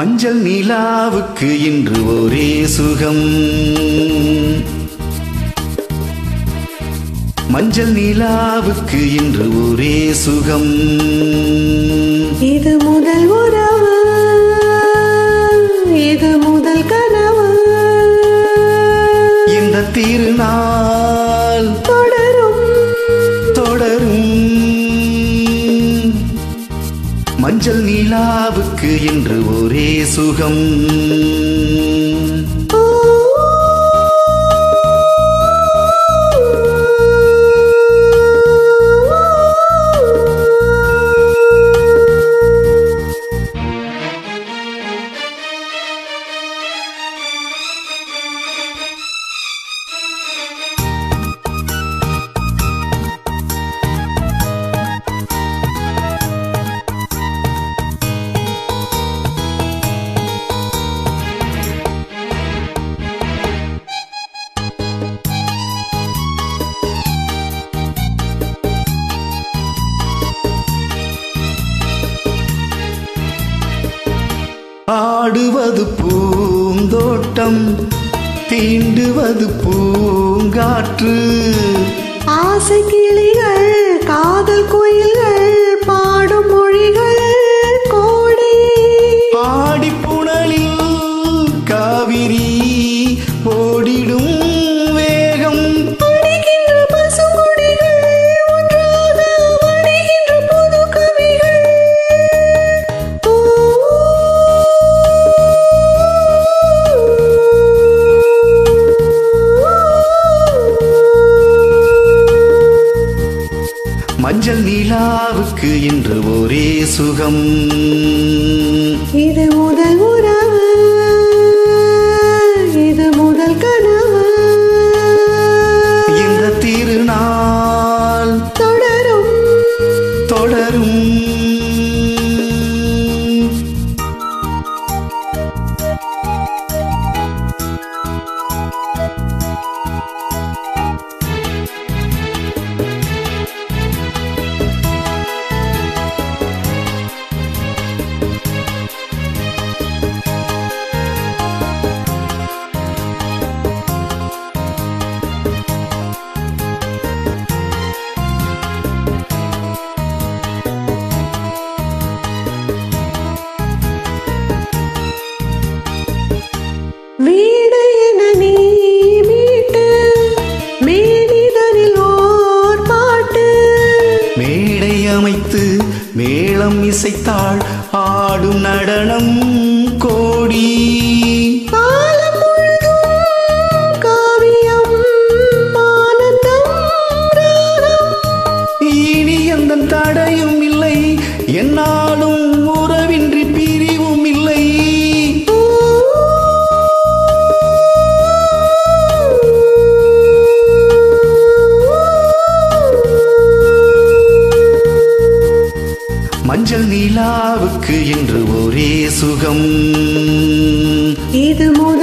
மஞ்சள் நிலாவுக்கு இன்று ஒரே சுகம் மஞ்சள் நிலாவுக்கு இன்று ஒரே சுகம் இது முதல் உறவு இது முதல் கனவு இந்த திருநாள் தொடரும் தொடரும் மஞ்சள் நிலாவுக்கு இன்று ஒரே சுகம் ஓ, ஆடுவது பூந்தோட்டம் தீண்டுவது பூங்காற்று ஆசை கிளிகள் காதல் குயில்கள் பாடும் மொழிகள் கோடி ஆடிப்புணலில் காவிரி ஓடிடும் வேகம் அடிக்கின்ற பசுங்குடிகள் ஒன்றாக வடிகின்ற புது கவிகள் ஓ, மஞ்சள் நிலாவுக்கு இன்று ஒரே சுகம் இது முதல் உறவு இது முதல் கனவு இந்த திருநாள் தொடரும் தொடரும் வீடு என நீ மீட்டு மேனிதனில் ஓர் பாட்டு மேடை அமைத்து மேளம் இசைத்தாள் ஆடும் நடனம் கோடி காலம் முழுதும் காவியம் ஆனந்தம் ராகம் இனி எந்த தடையும் இல்லை என்னாலும் உறவின்றி பிரிவும் இல்லை மஞ்சள் நிலாவுக்கு இன்று ஒரே சுகம் இது முதல்